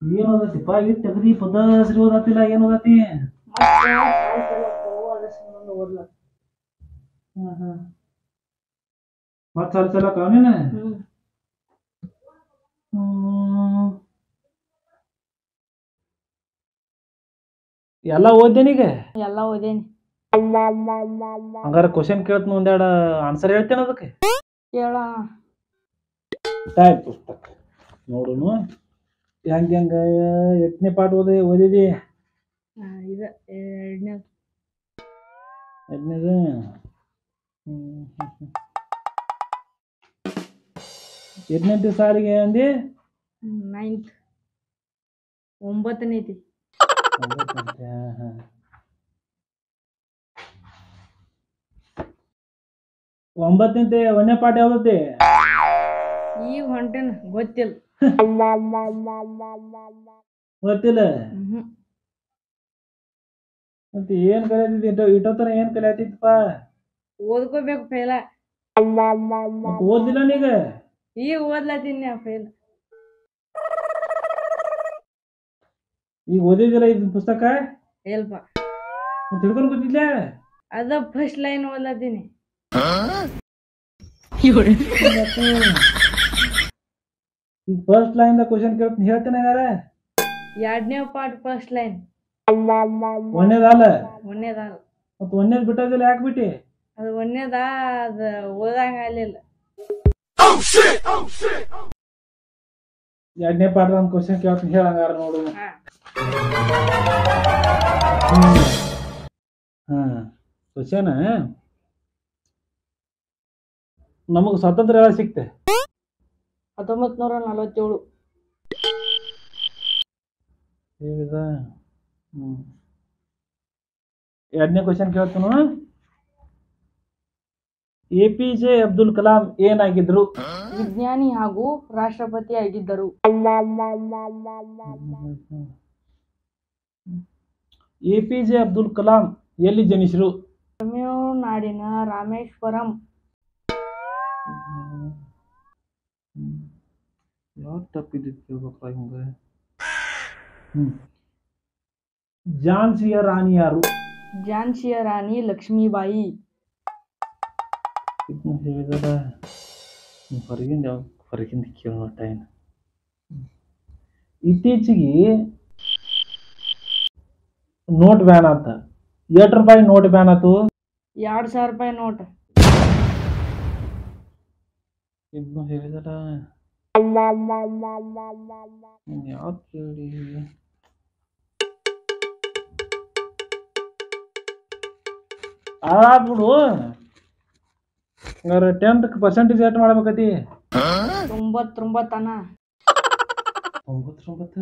ಏನು ಓದತ್ತಿಪ್ಪ ಇಟ್ಟು ಅಗದಿ ಪದ ಹೆಸರು ಓದತ್ತಿಲ್ಲ ಏನು ಓದತಿ ಮತ್ತೆ ಸಲ ಸಲ ಕಾವನೇನ ಎಲ್ಲ ಓದ್ದೇನೀಗ ಎಲ್ಲ ಓದೇನಿ ಹಂಗಾರ ಕ್ವಶನ್ ಕೇಳ್ತೀನಿ ಒಂದೆರಡು ಆನ್ಸರ್ ಹೇಳ್ತೇನೆ ಅದಕ್ಕೆ ಕೇಳ ಆಯ್ತು ಪುಸ್ತಕ ನೋಡುನು ಹೆಂಗ ಹೆಂಗ ಎಷ್ಟನೇ ಪಾಠ ಓದಿ ಓದಿದಿ ಇದು ಎರಡನೇ ಎರಡನೇದು ಎರಡನೇ ಸಾಲಿಗೆ ಅಂದಿ ನೈನ್ತ್ ಒಂಬತ್ತನೇ ಐತಿ ಒಂಬತ್ತಂತೆ, ಹಾ, ಹಾ. ಒಂಬತ್ತನೇ ಒಂದನೇ ಪಾಠ ಯಾವ್ದತಿ ಈಗ ಹೊಂಟೇನ ಗೊತ್ತಿಲ್ಲ ಗೊತ್ತಿಲ್ಲ ಹ್ಮ್ ಮತ್ತೆ ಏನ್ ಕಲಿಯತಿದ್ದಿ ಇಟೋ ಇಟೋತನ ಏನ್ ಕಲಿಯತಿತ್ತಪ್ಪ ಓದ್ಕೋಬೇಕು ಫೇಲ ಮತ್ತ್ ಓದಿಲ್ಲ ನೀಗ ಈಗ ಓದ್ಲತ್ತೀನಿ ಫೇಲ್ ಈಗ ಓದಿದಿಲ್ಲ ಇದ್ ಪುಸ್ತಕ ಹೇಲ್ಪ ಮತ್ತ್ ತಿಳ್ಕೊಂಡ್ ಗೊತ್ತಿಲ್ಲ ಅದ ಫಸ್ಟ್ ಲೈನ್ ಓದ್ಲತ್ತೀನಿ ಈಗ ಫಸ್ಟ್ ಲೈನ್ ಕ್ವಶನ್ ಕೇಳ್ತೀನಿ ಹೇಳ್ತೇನೆ ಯಾರ ಎರಡನೇ ಪಾರ್ಟ್ ಫಸ್ಟ್ ಲೈನ್ ಒಂದೇದಲ್ಲ ಒಂದೇದ ಮತ್ ಒಂದೇದ್ ಬಿಟ್ಟೋದಿಲ್ಲ ಯಾಕೆ ಬಿಟ್ಟಿ ಅದು ಒಂದೇದ ಅದ ಓದಂಗ ಆಗ್ಲಿಲ್ಲ ಎರಡನೇ ಪಾಠದ ಒಂದು ಕ್ವಶನ್ ಕೇಳ್ತೀನಿ ಹೇಳಂಗಾರ ನೋಡು ಹಾ. ಹಾ ಕ್ವಶನ್ ನಮಗ್ ಸ್ವಾತಂತ್ರ್ಯ ಯಾವಾಗ ಸಿಕ್ತೆ ಹತ್ತೊಂಬತ್ ನೂರ ನಲವತ್ತೇಳು ಹೇಳಿದ ಹ್ಮ್ ಎರಡನೇ ಕ್ವಶನ್ ಕೇಳ್ತೀನು A P J Abdul Kalam ಏನಾಗಿದ್ರು ವಿಜ್ಞಾನಿ ಹಾಗೂ ರಾಷ್ಟ್ರಪತಿ ಆಗಿದ್ದರು A P J Abdul Kalam ಎಲ್ಲಿ ಜನಿಸಿರು ತಮಿಳುನಾಡಿನ ರಾಮೇಶ್ವರಂ ಯಾವ್ದು ತಪ್ಪಿದ್ದು ಕೇಳ್ಬೇಕ ಹಿಂಗ ಹ್ಮ್ ಝಾನ್ಸಿಯ ರಾಣಿ ಯಾರು ಝಾನ್ಸಿಯ ರಾಣಿ ಲಕ್ಷ್ಮೀಬಾಯಿ ಇದನ್ನ ಹೇಳಿದಲ್ಲ ಹೊರಗಿಂದ ಯಾವ ಹೊರಗಿಂದ ಕೇಳೋ ಟೈಮ್ ಇತ್ತೀಚೆಗೆ ನೋಟ್ ಬ್ಯಾನ್ ಆತ ಎಷ್ಟು ರೂಪಾಯಿ ನೋಟ್ ಬ್ಯಾನ್ ಆತು ಎರಡ್ ಸಾವಿರ ರೂಪಾಯಿ ನೋಟ್ ಇದನ್ನ ಹೇಳಿದಲ್ಲ ಯಾವ್ದು ಕೇಳಿ ಬಿಡು ಹಂಗಾರೆ ಟೆಂತ್ ಪರ್ಸೆಂಟೇಜ್ ಎಷ್ಟು ಮಾಡ್ಬೇಕತಿ ತೊಂಬತ್ತೊಂಬತ್ತನ ತೊಂಬತ್ತೊಂಬತ್ತು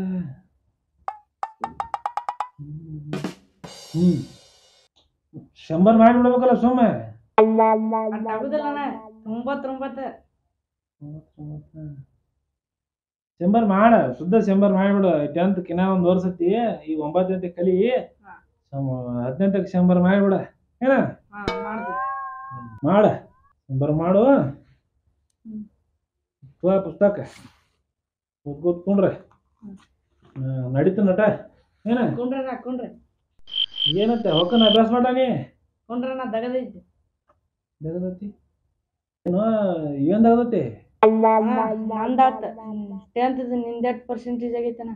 ಹ್ಮ್ ಶಂಬರ್ ಮಾಡಿಬಿಡ್ಬೇಕಲ್ಲ ಸುಮ್ಮನೆ ಅಷ್ಟ್ ಆಗುದಿಲ್ಲಣ್ಣ ತೊಂಬತ್ತೊಂಬತ್ತ ತೊಂಬತ್ತೊಂಬತ್ತು ಶಂಬರ್ ಮಾಡ ಶುದ್ಧ ಶಂಬರ್ ಮಾಡಿಬಿಡು ಟೆಂತ್ ಕಿನ್ನ ಒಂದು ವರ್ಷತಿ ಈಗ ಒಂಬತ್ತನೇ ಕಲಿ ಹಾ. ಹದಿನೆಂಟಕ್ಕೆ ಶಂಬರ್ ಮಾಡಿಬಿಡ ಏನ ಹಾ ಮಾಡ್ದು ಮಾಡ ಶಂಬರ್ ಮಾಡು ಹ್ಮ್. ತಗೋ ಪುಸ್ತಕ ಓದ್ಕೋತ್ ಕುಂಡ್ರೆ ನಡೀತು ನಟ ಏನ ಕುಂಡ್ರಣ್ಣ ಕುಂಡ್ರಿ ಏನತ್ತೆ ಹೊಕ್ಕನ ಅಭ್ಯಾಸ ಮಾಡಾನಿ ಕುಂಡ್ರಣ್ಣ ದಗದೈತಿ ದಗದತ್ತಿ ಏನು ಏನ್ ದಗದತ್ತಿ ನಂದಾತ ಟೆಂತ್ ನಿಂದೆಟ್ ಪರ್ಸೆಂಟೇಜ್ ಆಗೈತನ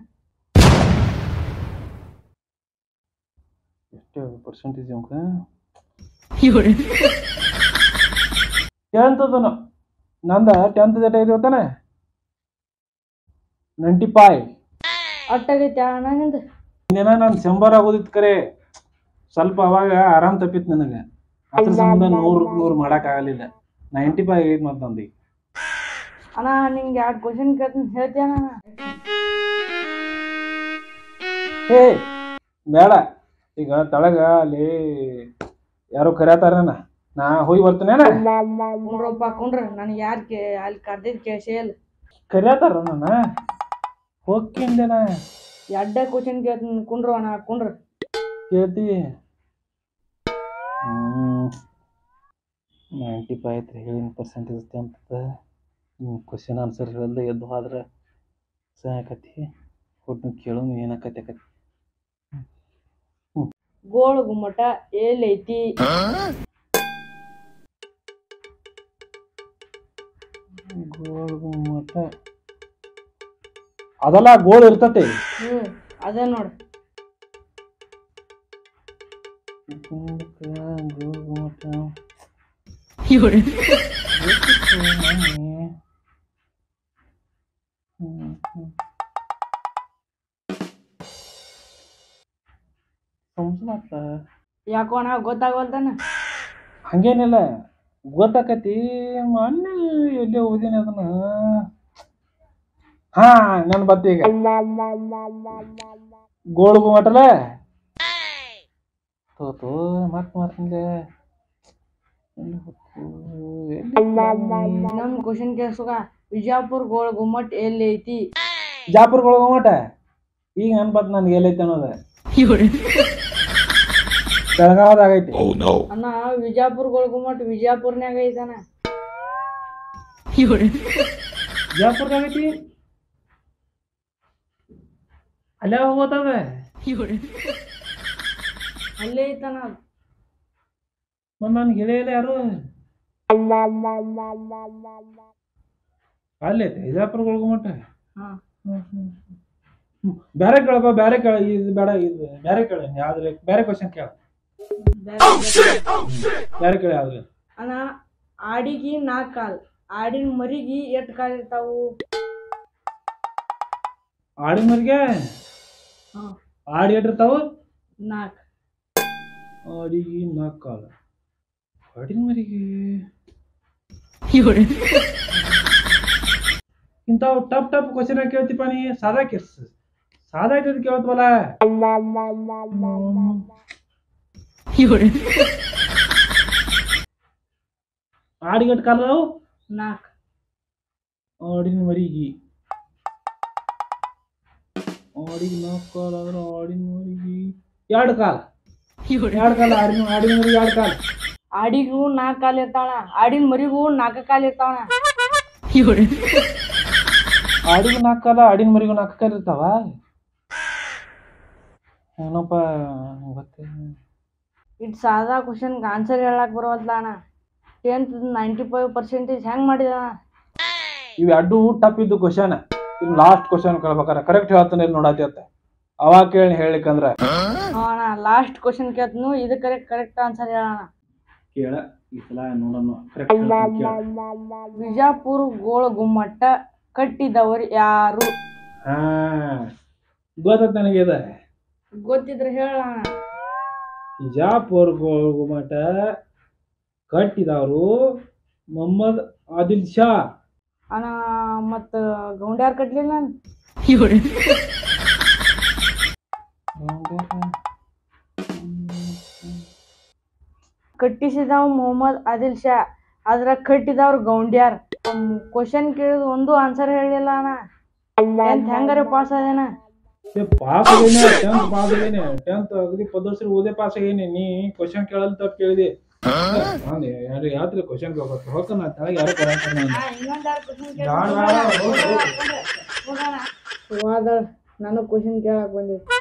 ಎಷ್ಟು ಪರ್ಸೆಂಟೇಜ್ ಅಮ್ಕ ಟೆಂತ್ ಅದನು ನಂದ ಟೆಂತ್ ಡೇಟ್ ಐತಿ ಗೊತ್ತಾನೆ ನೈಂಟಿ ಫೈವ್ ಅಟ್ಟಾಗೈತಿ ಅಣ್ಣ ನಿಂದ ಇನ್ನೇನ ನಾನು ಶಂಬರ್ ಆಗೋದಿತ್ತು ಕರೆ ಸ್ವಲ್ಪ ಅವಾಗ ಆರಾಮ್ ತಪ್ಪಿತ್ತು ನನಗೆ ಅದ್ರ ಸಂಬಂಧ ನೂರು ನೂರು ಮಾಡಕ್ ಆಗಲಿಲ್ಲ ನೈಂಟಿ ಫೈವ್ ಐತಿ ಮತ್ತೆ ನಂದು ಈಗ ಅಣ್ಣ ನಿಂಗೆ ಎರಡು ಕ್ವಶನ್ ಕೇಳ್ತೀನಿ ಹೇಳ್ತೀಯ ಅಣ್ಣ ಏ ಬೇಡ ಈಗ ತಳಗ ಅಲ್ಲಿ ಯಾರೋ ಕರ್ಯಾತಾರನ ನಾ ಹೋಗಿ ಬರ್ತೇನೇನ ಕುಂಡ್ರಪ್ಪ ಕುಂಡ್ರ ನನಗೆ ಯಾರು ಕೇ ಅಲ್ಲಿ ಕರ್ದಿದ್ದು ಕೇಸೇ ಇಲ್ಲ ಕರ್ಯಾತಾರ ನನ್ನ ಹೋಗ್ಕಿಂದೇನ ಎರಡೇ ಕ್ವಶನ್ ಕೇಳ್ತೀನಿ ಕುಂಡ್ರು ಅಣ್ಣ ಕುಂಡ್ರ ಕೇಳ್ತಿ ಹ್ಮ್ ನೈಂಟಿ ಫೈವ್ ಐತ್ರಿ ಹೇಳಿನ ಪರ್ಸೆಂಟೇಜ್ ಅಂತ ಕ್ವಶನ್ ಆನ್ಸರ್ ಹೇಳ್ದೆ ಎದ್ದು ಹೋದ್ರೆ ಸಾಕತಿ ಒಟ್ಟು ಕೇಳು ಏನಾಕೈತೆ ಆಕೈತಿ ಗೋಳ ಗುಮ್ಮಟ ಎಲ್ಲೈತಿ ಗೋಳ್ ಗುಮ್ಮಟ ಅದಲ್ಲ ಗೋಳ್ ಇರ್ತತೆ ಹ್ಮ್ ಅದ ನೋಡ್ ಗುಂಡಕ, ಗೋಳ್ ಗುಮ್ಮಟ ಹ್ಮ್, ಹ್ಮ್. ಸಂಸ್ಕೃತ. ಯಾಕೋ ಅಣ್ಣ ಗೊತ್ತಾಗವಲ್ದನ ಹಂಗೇನಿಲ್ಲ ಗೊತ್ತಾಕತಿ ಮೊನ್ನೆ ಎಲ್ಲಿ ಓದಿನಿ ಅದನ್ನ ಹಾ ನನ್ ಬತ್ತಿ ಈಗ ಗೋಳು ಗುಮ್ಮಟಲ ತೋತು ಮತ್ ಮಾಡ್ತಿದ್ದೆ ಎಲ್ಲಿ ಹೋಗ್ತು? ಎಲ್ಲಿ ನಮ್ ಕ್ವಶನ್ ಕೇಳ್ಸುಗ ವಿಜಾಪುರ್ ಗೋಳ ಗುಮ್ಮಟ್ ಎಲ್ಲೈತಿ ಜಾಪುರ್ ಗೋಳು ಗುಮ್ಮಟ ಈಗ ನನ್ ಬತ್ ನನ್ಗೆ ಎಲ್ಲೈತೆ ಅನ್ನೋದ ಬೆಳಗಾವದಾಗ ಐತಿ ಅಣ್ಣ ವಿಜಾಪುರ್ ಗೋಳ ಗುಮ್ಮಟ್ ವಿಜಯಪುರ್ನ್ಯಾಗ ಐತನ ಜಾಪುರ್ದಾಗ ಐತಿ ಅಲ್ಲೇ ಹೋಗೋತದ ಅಲ್ಲೇ ಐತನ ಅದು. ಮತ್ ನನ್ಗೆ ಹೇಳಿಲ್ಲ ಯಾರು ಅಲ್ಲಿ ಐತೆ ಬಿಜಾಪುರ ಗುಮ್ಮಟ ಹಾ ಬೇರೆ ಕೇಳಪ್ಪ ಬೇರೆ ಕೇಳ ಇದು ಬೇಡ ಇದು ಬೇರೆ ಕೇಳ ಯಾವ್ದ್ರ ಬೇರೆ ಕ್ವಶನ್ ಕೇಳ ಬ್ಯಾರೆ- ಬೇರೆ ಕೇಳ ಯಾವ್ದ್ರ ಅಣ್ಣ ಆಡಿಗಿ ನಾಲ್ಕು ಕಾಲ್ ಆಡಿನ ಮರಿಗಿ ಎಷ್ಟು ಕಾಲ್ ಇರ್ತಾವು ಆಡಿನ ಮರಿಗೆ ಹಾ ಆಡಿ ಇಟ್ಟಿರ್ತಾವ ನಾಲ್ಕು ಆಡಿಗೆ ನಾಲ್ಕು ಕಾಲ ಆಡಿನ ಮರಿಗೆ ಇಂಥವು ಟಪ್ ಟಪ್ ಕ್ವಶನ್ ಕೇಳ್ತಿಪ್ಪ ನೀ ಸಾದಾ ಕೆಸ್ ಸಾದಾ ಇಟ್ಟಿದ್ ಕೇಳ್ತವಲ್ಲ ಆಡಿಗಟ್ ಕಾಲ ಅದಾವು ನಾಲ್ಕು ಆಡಿನ ಮರಿಗೆ ಆಡಿಗೆ ನಾಲ್ಕು ಕಾಲ ಅಂದ್ರೆ ಆಡಿನ ಮರಿಗೆ ಎರಡು ಕಾಲ ಎರಡು ಕಾಲ ಆಡಿನ ಆಡಿನ ಮರಿಗೆ ಎರಡು ಕಾಲ ಆಡಿಗೂ ನಾಲ್ಕು ಕಾಲ್ ಇರ್ತಾವಣ ಆಡಿನ ಮರಿಗೂ ನಾಲ್ಕು ಕಾಲ್ ಇರ್ತಾವಣ ಆಡಿಗೂ ನಾಲ್ಕು ಕಾಲ ಆಡಿನ ಮರಿಗೂ ನಾಲ್ಕು ಕಾಲ ಇರ್ತಾವ ಏನಪ್ಪ ಗೊತ್ತೇ ಇಟ್ ಸಾದಾ ಕ್ವಶನ್ಗೆ ಆನ್ಸರ್ ಹೇಳಕ್ ಬರೋವಲ್ಲ ಅಣ್ಣ ಟೆಂತ್ ನೈಂಟಿ ಫೈವ್ ಪರ್ಸೆಂಟೇಜ್ ಹೆಂಗ್ ಮಾಡಿದ ಇವ್ ಎರಡು ಟಪ್ ಇದ್ದು ಕ್ವಶನ್ ಇನ್ ಲಾಸ್ಟ್ ಕ್ವಶನ್ ಕೇಳ್ಬೇಕಾರ ಕರೆಕ್ಟ್ ಹೇಳ್ತಾನೆ ನೋಡತಿ ಅತ್ತ ಅವಾಗ ಕೇಳಿ ಹೇಳಿಕಂದ್ರ ಅಣ್ಣ ಲಾಸ್ಟ್ ಕ್ವಶನ್ ಕೇಳ್ತನು ಇದು ಕರೆಕ್ಟ್ ಕರೆಕ್ಟ್ ಆನ್ಸರ್ ಹೇಳೋಣ ಕೇಳ ಈ ಸಲ ನೋಡೋಣ ಕರೆಕ್ಟ್ ವಿಜಾಪುರ ಗೋಳ ಗುಮ್ಮಟ್ಟ ಕಟ್ಟಿದವರು ಯಾರು ಹಾ ಗೊತ್ತ ನನಗೆ ಇದೆ ಗೊತ್ತಿದ್ರೆ ಹೇಳೋಣ ಬಿಜಾಪುರ್ ಗುಮ್ಮಟ ಕಟ್ಟಿದವರು ಮೊಹಮ್ಮದ್ ಆದಿಲ್ ಶಾ ಅಣ್ಣ ಮತ್ತು ಗೌಂಡ್ಯಾರ್ ಕಟ್ಲಿಲ್ಲ ನಾನು ಕಟ್ಟಿಸಿದವ ಮೊಹಮ್ಮದ್ ಆದಿಲ್ ಶಾ ಅದ್ರ ಕಟ್ಟಿದವ್ರು ಗೌಂಡ್ಯಾರ್ ಕ್ವಶನ್ ಕೇಳಿದ್ ಒಂದು ಆನ್ಸರ್ ಹೇಳಿಲ್ಲ ಅಣ್ಣ ಟೆಂತ್ ಹೆಂಗಾರೆ ಪಾಸ್ ಅದೇನ ಪಾಸ್ ಆಗೇನೆ ಟೆಂತ್ ಪಾಸ್ ಆಗೇನೆ ಟೆಂತ್ ಅಗದಿ ಪದರ್ಸಿ ಓದೇ ಪಾಸ್ ಆಗೇನೆ ನೀ ಕ್ವಶನ್ ಕೇಳಲ್ ತಪ್ಪ ಕೇಳಿದೆ ನಾನು ಯಾರು ಯಾತ್ರೆ ಕ್ವಶನ್ ಕೇಳ್ಬೇಕು ಹೋಗ್ತಾನ ತಳಗ ಯಾರು ಕೊಡಂತಾರ ನಾನು ನನಗೆ ಕ್ವಶನ್ ಕೇಳಕ್ ಬಂದಿತ್ತು